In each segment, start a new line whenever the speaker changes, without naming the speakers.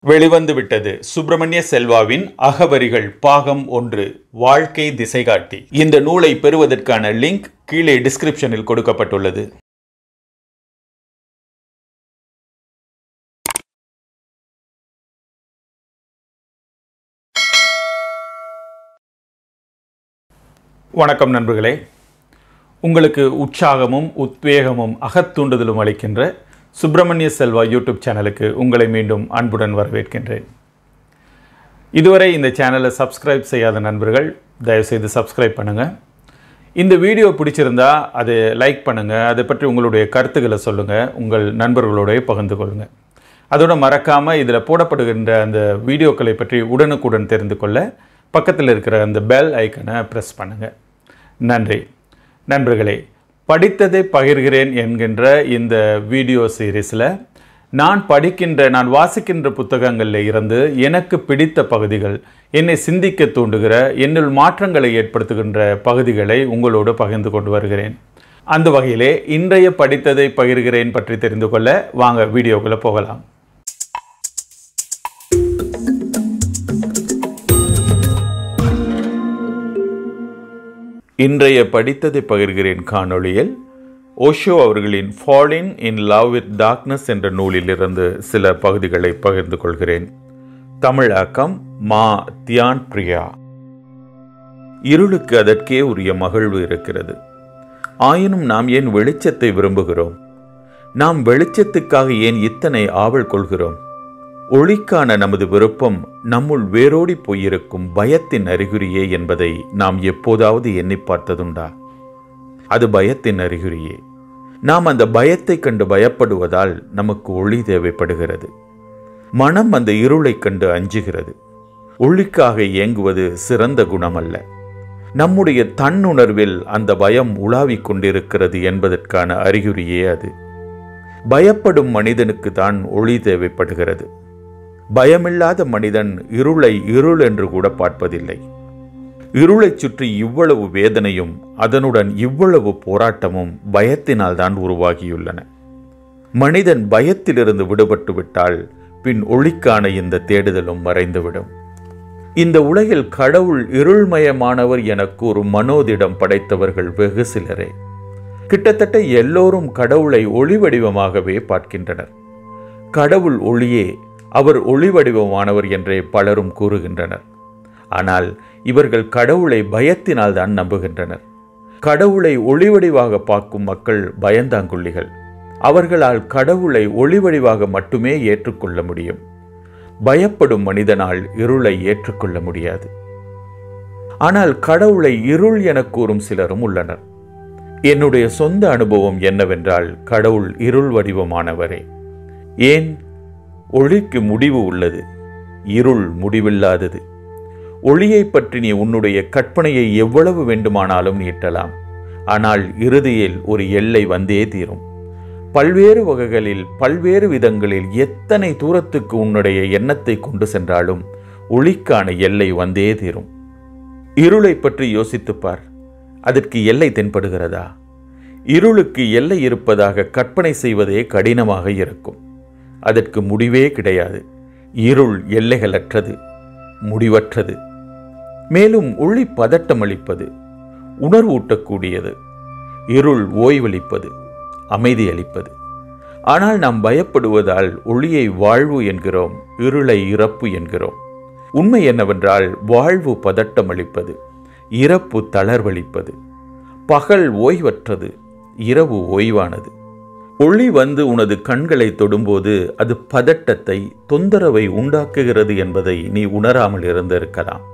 வெளிவந்து விட்டது சுப்பிரமணிய செல்வாவின் அகவரிகள் பாகம் ஒன்று வாழ்க்கை திசைகாட்டி இந்த நூலை பெறுவதற்கான லிங்க் கீழே டிஸ்கிரிப்ஷனில் கொடுக்கப்பட்டுள்ளது வணக்கம் நண்பர்களே உங்களுக்கு உற்சாகமும் உத்வேகமும் அகத்தூண்டுதலும் அளிக்கின்ற சுப்பிரமணிய செல்வா யூடியூப் சேனலுக்கு உங்களை மீண்டும் அன்புடன் வரவேற்கின்றேன் இதுவரை இந்த சேனலை சப்ஸ்கிரைப் செய்யாத நண்பர்கள் தயவுசெய்து சப்ஸ்கிரைப் பண்ணுங்கள் இந்த வீடியோ பிடிச்சிருந்தா அதை லைக் பண்ணுங்கள் அதை பற்றி உங்களுடைய கருத்துக்களை சொல்லுங்கள் உங்கள் நண்பர்களோடய பகிர்ந்து கொள்ளுங்கள் அதோட மறக்காமல் இதில் போடப்படுகின்ற அந்த வீடியோக்களை பற்றி உடனுக்குடன் தெரிந்து கொள்ள பக்கத்தில் இருக்கிற அந்த பெல் ஐக்கனை ப்ரெஸ் பண்ணுங்கள் நன்றி நண்பர்களே படித்ததை பகிர்கிறேன் என்கின்ற இந்த வீடியோ சீரீஸில் நான் படிக்கின்ற நான் வாசிக்கின்ற புத்தகங்களில் இருந்து எனக்கு பிடித்த பகுதிகள் என்னை சிந்திக்க தூண்டுகிற என்னுள் மாற்றங்களை ஏற்படுத்துகின்ற பகுதிகளை உங்களோடு பகிர்ந்து கொண்டு வருகிறேன் அந்த வகையிலே இன்றைய படித்ததை பகிர்கிறேன் பற்றி தெரிந்து கொள்ள வாங்க வீடியோக்குள்ளே போகலாம் இன்றைய படித்ததை பகிர்கிறேன் காணொளியில் ஓஷோ அவர்களின் falling in love with darkness என்ற நூலிலிருந்து சில பகுதிகளை பகிர்ந்து கொள்கிறேன் தமிழாக்கம் மா தியான் பிரியா இருளுக்கு அதற்கே உரிய மகிழ்வு இருக்கிறது ஆயினும் நாம் ஏன் வெளிச்சத்தை விரும்புகிறோம் நாம் வெளிச்சத்துக்காக ஏன் இத்தனை ஆவல் கொள்கிறோம் ஒளிக்கான நமது விருப்பம் நம்முள் வேரோடி போயிருக்கும் பயத்தின் அறிகுறியே என்பதை நாம் எப்போதாவது எண்ணி பார்த்ததுண்டா அது பயத்தின் அறிகுறியே நாம் அந்த பயத்தை கண்டு பயப்படுவதால் நமக்கு ஒளி தேவைப்படுகிறது மனம் அந்த இருளைக் கண்டு அஞ்சுகிறது ஒளிக்காக இயங்குவது சிறந்த குணமல்ல நம்முடைய தன்னுணர்வில் அந்த பயம் உலாவிக் கொண்டிருக்கிறது என்பதற்கான அறிகுறியே அது பயப்படும் மனிதனுக்கு தான் ஒளி தேவைப்படுகிறது பயமில்லாத மனிதன் இருளை இருள் என்று கூட பார்ப்பதில்லை இருளைச் சுற்றி இவ்வளவு வேதனையும் அதனுடன் இவ்வளவு போராட்டமும் பயத்தினால் தான் உருவாகியுள்ளன மனிதன் பயத்திலிருந்து விடுபட்டு விட்டால் பின் ஒளிக்கான இந்த தேடுதலும் மறைந்துவிடும் இந்த உலகில் கடவுள் இருள்மயமானவர் என கூறும் மனோதிடம் படைத்தவர்கள் வெகு சிலரே கிட்டத்தட்ட எல்லோரும் கடவுளை ஒளி வடிவமாகவே பார்க்கின்றனர் கடவுள் ஒளியே அவர் ஒளி வடிவமானவர் என்றே பலரும் கூறுகின்றனர் ஆனால் இவர்கள் கடவுளை பயத்தினால் தான் நம்புகின்றனர் கடவுளை ஒளிவடிவாக பார்க்கும் மக்கள் பயந்தாங்குள்ளிகள் அவர்களால் கடவுளை ஒளிவடிவாக மட்டுமே ஏற்றுக்கொள்ள முடியும் பயப்படும் மனிதனால் இருளை ஏற்றுக்கொள்ள முடியாது ஆனால் கடவுளை இருள் என கூறும் சிலரும் உள்ளனர் என்னுடைய சொந்த அனுபவம் என்னவென்றால் கடவுள் இருள் வடிவமானவரே ஏன் ஒளிக்கு முடிவு உள்ளது இருள் முடிவில்லாதது ஒளியை பற்றி நீ உன்னுடைய கற்பனையை எவ்வளவு வேண்டுமானாலும் நீட்டலாம் ஆனால் இறுதியில் ஒரு எல்லை வந்தே தீரும் பல்வேறு வகைகளில் பல்வேறு விதங்களில் எத்தனை தூரத்துக்கு உன்னுடைய எண்ணத்தை கொண்டு சென்றாலும் ஒளிக்கான எல்லை வந்தே தீரும் இருளை பற்றி யோசித்துப்பார் அதற்கு எல்லை தென்படுகிறதா இருளுக்கு எல்லை இருப்பதாக கற்பனை செய்வதே கடினமாக இருக்கும் அதற்கு முடிவே கிடையாது இருள் எல்லைகளற்றது முடிவற்றது மேலும் ஒளி பதட்டமளிப்பது உணர்வூட்டக்கூடியது இருள் ஓய்வளிப்பது அமைதி அளிப்பது ஆனால் நாம் பயப்படுவதால் ஒளியை வாழ்வு என்கிறோம் இருளை இறப்பு என்கிறோம் உண்மை என்னவென்றால் வாழ்வு பதட்டம் அளிப்பது இறப்பு தளர்வளிப்பது பகல் ஓய்வற்றது இரவு ஓய்வானது ஒளி வந்து உனது கண்களை தொடும்போது அது பதட்டத்தை தொந்தரவை உண்டாக்குகிறது என்பதை நீ உணராமல் இருந்திருக்கலாம்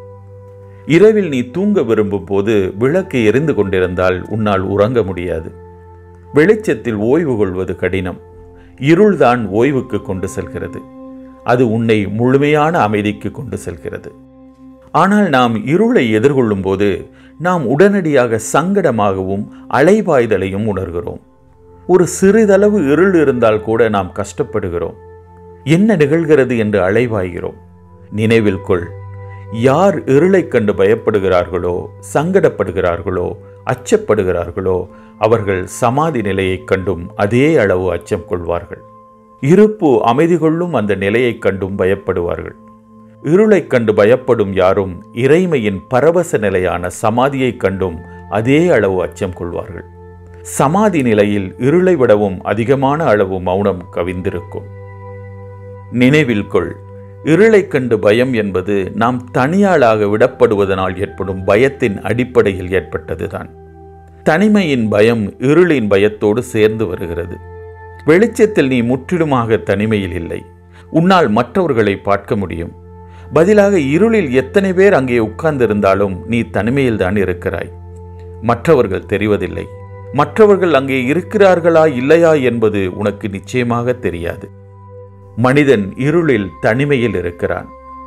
இரவில் நீ தூங்க விரும்பும் போது விளக்கு எரிந்து கொண்டிருந்தால் உன்னால் உறங்க முடியாது வெளிச்சத்தில் ஓய்வு கொள்வது கடினம் இருள்தான் ஓய்வுக்கு கொண்டு செல்கிறது அது உன்னை முழுமையான அமைதிக்கு கொண்டு செல்கிறது ஆனால் நாம் இருளை எதிர்கொள்ளும் போது நாம் உடனடியாக சங்கடமாகவும் அலைபாய்தலையும் உணர்கிறோம் ஒரு சிறிதளவு இருள் இருந்தால் கூட நாம் கஷ்டப்படுகிறோம் என்ன நிகழ்கிறது என்று அலைவாய்கிறோம் நினைவில் கொள் யார் இருளைக் கண்டு பயப்படுகிறார்களோ சங்கடப்படுகிறார்களோ அச்சப்படுகிறார்களோ அவர்கள் சமாதி நிலையைக் கண்டும் அதே அளவு அச்சம் கொள்வார்கள் இருப்பு அமைதி கொள்ளும் அந்த நிலையைக் கண்டும் பயப்படுவார்கள் இருளைக் கண்டு பயப்படும் யாரும் இறைமையின் பரவச நிலையான சமாதியைக் கண்டும் அதே அளவு அச்சம் கொள்வார்கள் சமாதி நிலையில் இருளை விடவும் அதிகமான அளவு மௌனம் கவிந்திருக்கும் நினைவில் கொள் இருளைக் கண்டு பயம் என்பது நாம் தனியாளாக விடப்படுவதனால் ஏற்படும் பயத்தின் அடிப்படையில் ஏற்பட்டதுதான் தனிமையின் பயம் இருளின் பயத்தோடு சேர்ந்து வருகிறது வெளிச்சத்தில் நீ முற்றிலுமாக தனிமையில் இல்லை உன்னால் மற்றவர்களை பார்க்க முடியும் பதிலாக இருளில் எத்தனை பேர் அங்கே உட்கார்ந்திருந்தாலும் நீ தனிமையில் தான் இருக்கிறாய் மற்றவர்கள் தெரிவதில்லை மற்றவர்கள் அங்கே இருக்கிறார்களா இல்லையா என்பது உனக்கு நிச்சயமாக தெரியாது மனிதன் இருளில் தனிமையில் இருக்கிறான்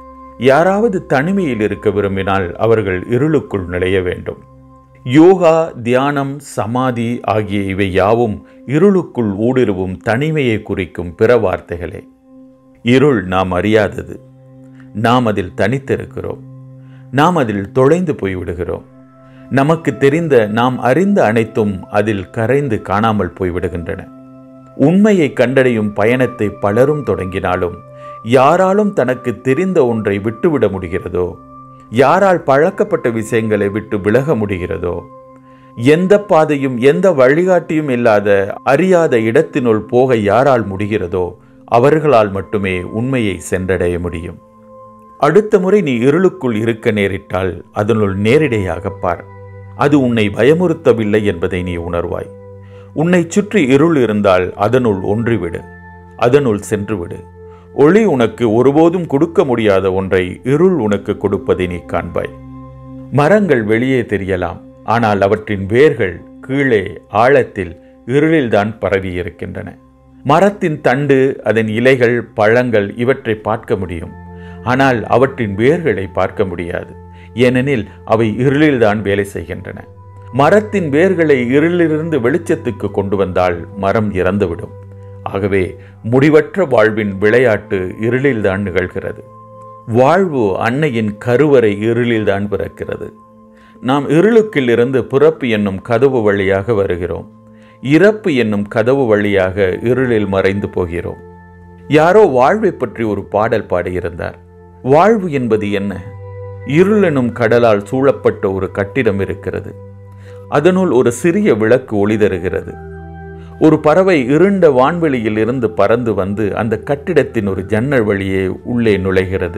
யாராவது தனிமையில் இருக்க விரும்பினால் அவர்கள் இருளுக்குள் நுழைய வேண்டும் யோகா தியானம் சமாதி ஆகிய இவை யாவும் இருளுக்குள் ஊடுருவும் தனிமையை குறிக்கும் பிற வார்த்தைகளே இருள் நாம் அறியாதது நாம் அதில் தனித்திருக்கிறோம் நாம் அதில் தொலைந்து போய்விடுகிறோம் நமக்கு தெரிந்த நாம் அறிந்த அனைத்தும் அதில் கரைந்து காணாமல் போய்விடுகின்றன உண்மையை கண்டடையும் பயணத்தை பலரும் தொடங்கினாலும் யாராலும் தனக்கு தெரிந்த ஒன்றை விட்டுவிட முடிகிறதோ யாரால் பழக்கப்பட்ட விஷயங்களை விட்டு விலக முடிகிறதோ எந்த பாதையும் எந்த வழிகாட்டியும் இல்லாத அறியாத இடத்தினுள் போக யாரால் முடிகிறதோ அவர்களால் மட்டுமே உண்மையை சென்றடைய முடியும் அடுத்த முறை நீ இருளுக்குள் இருக்க நேரிட்டால் அதனுள் நேரிடையாக பார் அது உன்னை பயமுறுத்தவில்லை என்பதை நீ உணர்வாய் உன்னை சுற்றி இருள் இருந்தால் அதனுள் ஒன்றிவிடு அதனுள் சென்றுவிடு ஒளி உனக்கு ஒருபோதும் கொடுக்க முடியாத ஒன்றை இருள் உனக்கு கொடுப்பதை நீ காண்பாய் மரங்கள் வெளியே தெரியலாம் ஆனால் அவற்றின் வேர்கள் கீழே ஆழத்தில் இருளில்தான் பரவி இருக்கின்றன மரத்தின் தண்டு அதன் இலைகள் பழங்கள் இவற்றை பார்க்க முடியும் ஆனால் அவற்றின் வேர்களை பார்க்க முடியாது ஏனெனில் அவை இருளில்தான் வேலை செய்கின்றன மரத்தின் வேர்களை இருளிலிருந்து வெளிச்சத்துக்கு கொண்டு வந்தால் மரம் இறந்துவிடும் ஆகவே முடிவற்ற வாழ்வின் விளையாட்டு இருளில்தான் நிகழ்கிறது வாழ்வு அன்னையின் கருவறை இருளில்தான் பிறக்கிறது நாம் இருளுக்கில் இருந்து பிறப்பு என்னும் கதவு வழியாக வருகிறோம் இறப்பு என்னும் கதவு வழியாக இருளில் மறைந்து போகிறோம் யாரோ வாழ்வை பற்றி ஒரு பாடல் பாடியிருந்தார் வாழ்வு என்பது என்ன இருள் எனும் கடலால் சூழப்பட்ட ஒரு கட்டிடம் இருக்கிறது அதனுள் ஒரு சிறிய விளக்கு ஒளி தருகிறது ஒரு பறவை இருண்ட வான்வெளியில் இருந்து பறந்து வந்து அந்த கட்டிடத்தின் ஒரு ஜன்னல் வழியே உள்ளே நுழைகிறது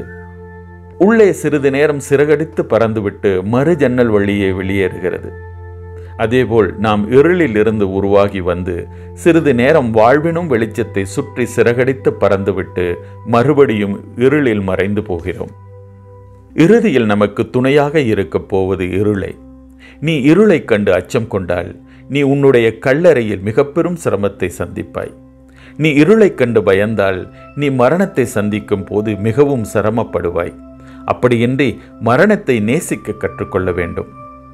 உள்ளே சிறிது நேரம் சிறகடித்து பறந்துவிட்டு மறு ஜன்னல் வழியே வெளியேறுகிறது அதேபோல் நாம் இருளில் இருந்து உருவாகி வந்து சிறிது நேரம் வாழ்வினும் வெளிச்சத்தை சுற்றி சிறகடித்து பறந்துவிட்டு மறுபடியும் இருளில் மறைந்து போகிறோம் இறுதியில் நமக்கு துணையாக இருக்கப் போவது இருளை நீ இருளை கண்டு அச்சம் கொண்டால் நீ உன்னுடைய கல்லறையில் மிக பெரும் சிரமத்தை சந்திப்பாய் நீ இருளை கண்டு பயந்தால் நீ மரணத்தை சந்திக்கும் போது மிகவும் சிரமப்படுவாய் அப்படியின்றி மரணத்தை நேசிக்க கற்றுக்கொள்ள வேண்டும்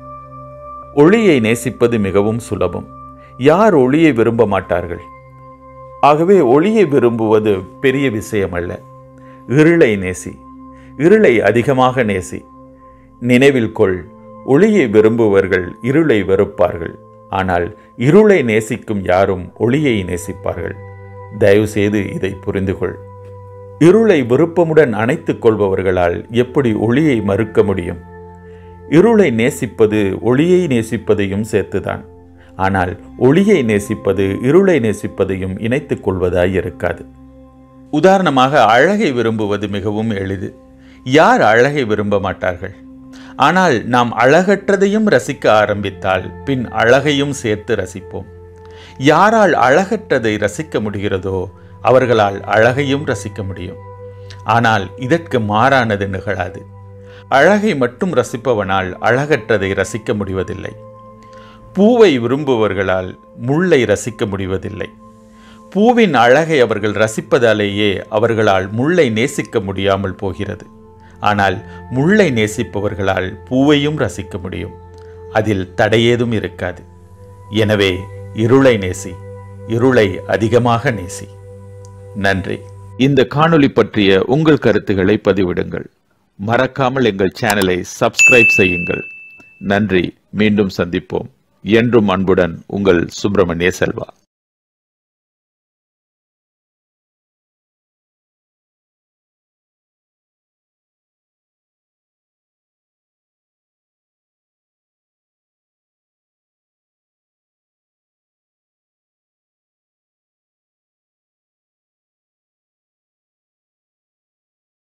ஒளியை நேசிப்பது மிகவும் சுலபம் யார் ஒளியை விரும்ப மாட்டார்கள் ஆகவே ஒளியை விரும்புவது பெரிய விஷயம் அல்ல இருளை நேசி இருளை அதிகமாக நேசி நினைவில் கொள் ஒளியை விரும்புவர்கள் இருளை வெறுப்பார்கள் ஆனால் இருளை நேசிக்கும் யாரும் ஒளியை நேசிப்பார்கள் தயவுசெய்து இதை புரிந்து கொள் இருளை விருப்பமுடன் அணைத்துக் கொள்பவர்களால் எப்படி ஒளியை மறுக்க முடியும் இருளை நேசிப்பது ஒளியை நேசிப்பதையும் சேர்த்துதான் ஆனால் ஒளியை நேசிப்பது இருளை நேசிப்பதையும் இணைத்துக் கொள்வதாய் இருக்காது உதாரணமாக அழகை விரும்புவது மிகவும் எளிது யார் அழகை விரும்ப மாட்டார்கள் ஆனால் நாம் அழகற்றதையும் ரசிக்க ஆரம்பித்தால் பின் அழகையும் சேர்த்து ரசிப்போம் யாரால் அழகற்றதை ரசிக்க முடிகிறதோ அவர்களால் அழகையும் ரசிக்க முடியும் ஆனால் இதற்கு மாறானது நிகழாது அழகை மட்டும் ரசிப்பவனால் அழகற்றதை ரசிக்க முடிவதில்லை பூவை விரும்புவர்களால் முள்ளை ரசிக்க முடிவதில்லை பூவின் அழகை அவர்கள் ரசிப்பதாலேயே அவர்களால் முள்ளை நேசிக்க முடியாமல் போகிறது ஆனால் முள்ளை நேசிப்பவர்களால் பூவையும் ரசிக்க முடியும் அதில் தடையேதும் இருக்காது எனவே இருளை நேசி இருளை அதிகமாக நேசி நன்றி இந்த காணொளி பற்றிய உங்கள் கருத்துக்களை பதிவிடுங்கள் மறக்காமல் எங்கள் சேனலை சப்ஸ்கிரைப் செய்யுங்கள் நன்றி மீண்டும் சந்திப்போம் என்றும் அன்புடன் உங்கள் சுப்பிரமணிய செல்வா